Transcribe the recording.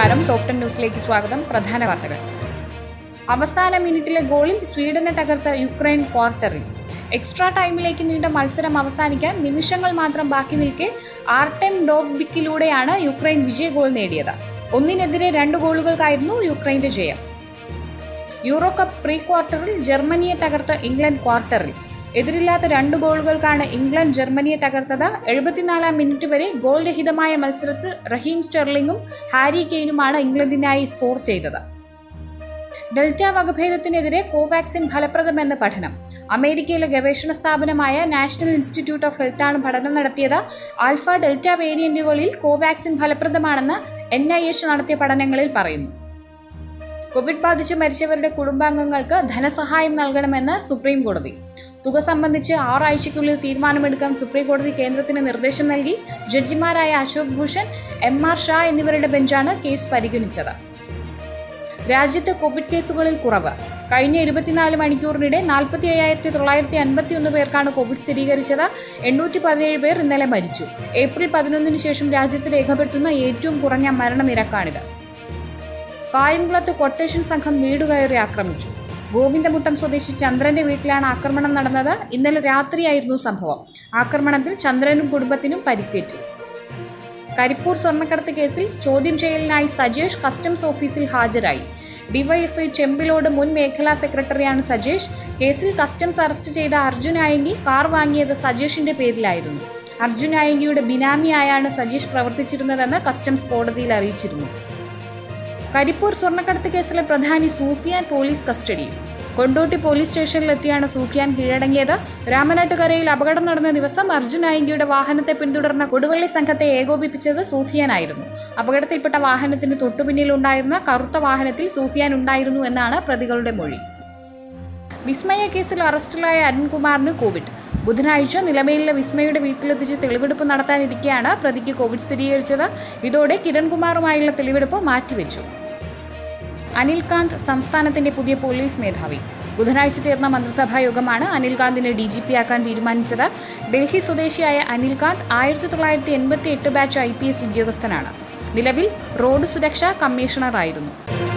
നമസ്കാരം top ten ന്യൂസിലേക്ക് സ്വാഗതം പ്രധാന വാർത്തകൾ അവസാന മിനിറ്റിലെ ഗോളിൽ സ്വീഡനെ തകർത്ത യുക്രൈൻ ക്വാർട്ടറിൽ എക്സ്ട്രാ ടൈമിലേക്ക് നീണ്ട മത്സരം അവസാനിക്കാൻ നിമിഷങ്ങൾ മാത്രം ബാക്കി നിൽക്കെ ആർടെം ഡോഗ്ബിക്കിലൂടെയാണ് യുക്രൈൻ വിജയ ഗോൾ നേടിയത് ഒന്നിനെതിരെ രണ്ട് ഗോളുകൾക്കായിരുന്നു യുക്രൈന്റെ ജയം യൂറോ കപ്പ് പ്രീ ക്വാർട്ടറിൽ ജർമ്മനിയെ തകർത്ത് ഇംഗ്ലണ്ട് ക്വാർട്ടറിൽ എതിരില്ലാത്ത രണ്ട് ഗോളുകൾക്കാണ് ഇംഗ്ലണ്ട് ജർമ്മനിയെ തകർത്തത് എഴുപത്തിനാലാം മിനിറ്റ് വരെ ഗോൾ രഹിതമായ മത്സരത്തിൽ റഹീം സ്റ്റെർലിംഗും ഹാരി കെയ്നുമാണ് ഇംഗ്ലണ്ടിനായി സ്കോർ ചെയ്തത് ഡെൽറ്റ വകഭേദത്തിനെതിരെ കോവാക്സിൻ ഫലപ്രദമെന്ന പഠനം അമേരിക്കയിലെ ഗവേഷണ സ്ഥാപനമായ നാഷണൽ ഇൻസ്റ്റിറ്റ്യൂട്ട് ഓഫ് ഹെൽത്താണ് പഠനം നടത്തിയത് ആൽഫ ഡെൽറ്റ വേരിയന്റുകളിൽ കോവാക്സിൻ ഫലപ്രദമാണെന്ന് എൻ ഐ എച്ച് നടത്തിയ പഠനങ്ങളിൽ പറയുന്നു കോവിഡ് ബാധിച്ച് മരിച്ചവരുടെ കുടുംബാംഗങ്ങൾക്ക് ധനസഹായം നൽകണമെന്ന് സുപ്രീം കോടതി തുക സംബന്ധിച്ച് ആറാഴ്ചയ്ക്കുള്ളിൽ തീരുമാനമെടുക്കാൻ സുപ്രീം കോടതി കേന്ദ്രത്തിന് നിർദ്ദേശം നൽകി ജഡ്ജിമാരായ അശോക് ഭൂഷൺ എം ആർ ഷാ എന്നിവരുടെ ബെഞ്ചാണ് കേസ് പരിഗണിച്ചത് രാജ്യത്ത് കോവിഡ് കേസുകളിൽ കുറവ് കഴിഞ്ഞ ഇരുപത്തിനാല് മണിക്കൂറിനിടെ നാൽപ്പത്തി അയ്യായിരത്തി തൊള്ളായിരത്തി അൻപത്തി ഒന്ന് പേർക്കാണ് കോവിഡ് സ്ഥിരീകരിച്ചത് എണ്ണൂറ്റി പതിനേഴ് പേർ ഇന്നലെ മരിച്ചു ഏപ്രിൽ പതിനൊന്നിന് ശേഷം രാജ്യത്ത് രേഖപ്പെടുത്തുന്ന ഏറ്റവും കുറഞ്ഞ മരണനിരക്കാണിത് കായംകുളത്ത് കൊട്ടേഷൻ സംഘം വീട് കയറി ആക്രമിച്ചു ഗോവിന്ദമുട്ടം സ്വദേശി ചന്ദ്രന്റെ വീട്ടിലാണ് ആക്രമണം നടന്നത് ഇന്നലെ രാത്രിയായിരുന്നു സംഭവം ആക്രമണത്തിൽ ചന്ദ്രനും കുടുംബത്തിനും പരിക്കേറ്റു കരിപ്പൂർ സ്വർണ്ണക്കടത്ത് കേസിൽ ചോദ്യം ചെയ്യലിനായി സജേഷ് കസ്റ്റംസ് ഓഫീസിൽ ഹാജരായി ഡിവൈഎഫ്ഐ ചെമ്പിലോട് മുൻ മേഖലാ സെക്രട്ടറിയാണ് സജേഷ് കേസിൽ കസ്റ്റംസ് അറസ്റ്റ് ചെയ്ത അർജുൻ ആയങ്കി കാർ വാങ്ങിയത് സജേഷിന്റെ പേരിലായിരുന്നു അർജുൻ ആയങ്കിയുടെ ബിനാമിയായാണ് സജീഷ് പ്രവർത്തിച്ചിരുന്നതെന്ന് കസ്റ്റംസ് കോടതിയിൽ അറിയിച്ചിരുന്നു കരിപ്പൂർ സ്വർണ്ണക്കടത്ത് കേസിലെ പ്രധാനി സൂഫിയാൻ പോലീസ് കസ്റ്റഡിയിൽ കൊണ്ടോട്ടി പോലീസ് സ്റ്റേഷനിലെത്തിയാണ് സൂഫിയാൻ കീഴടങ്ങിയത് രാമനാട്ടുകരയിൽ അപകടം നടന്ന ദിവസം അർജുൻ ആയങ്കിയുടെ വാഹനത്തെ പിന്തുടർന്ന കൊടുവള്ളി സംഘത്തെ ഏകോപിപ്പിച്ചത് സൂഫിയാനായിരുന്നു അപകടത്തിൽപ്പെട്ട വാഹനത്തിന് തൊട്ടുപിന്നിലുണ്ടായിരുന്ന കറുത്ത വാഹനത്തിൽ സൂഫിയാൻ ഉണ്ടായിരുന്നു എന്നാണ് പ്രതികളുടെ മൊഴി വിസ്മയ കേസിൽ അറസ്റ്റിലായ അരുൺകുമാറിന് കോവിഡ് ബുധനാഴ്ച നിലമേലിലെ വിസ്മയുടെ വീട്ടിലെത്തിച്ച് തെളിവെടുപ്പ് നടത്താനിരിക്കെയാണ് പ്രതിക്ക് കോവിഡ് സ്ഥിരീകരിച്ചത് ഇതോടെ കിരൺകുമാറുമായുള്ള തെളിവെടുപ്പ് മാറ്റിവെച്ചു അനിൽകാന്ത് സംസ്ഥാനത്തിന്റെ പുതിയ പോലീസ് മേധാവി ബുധനാഴ്ച ചേർന്ന മന്ത്രിസഭാ യോഗമാണ് അനിൽകാന്തിനെ ഡി ജി പി ആക്കാൻ തീരുമാനിച്ചത് ഡൽഹി സ്വദേശിയായ അനിൽകാന്ത് ആയിരത്തി തൊള്ളായിരത്തി എൺപത്തി എട്ട് ബാച്ച് ഐ പി എസ് ഉദ്യോഗസ്ഥനാണ് നിലവിൽ റോഡ് സുരക്ഷാ കമ്മീഷണറായിരുന്നു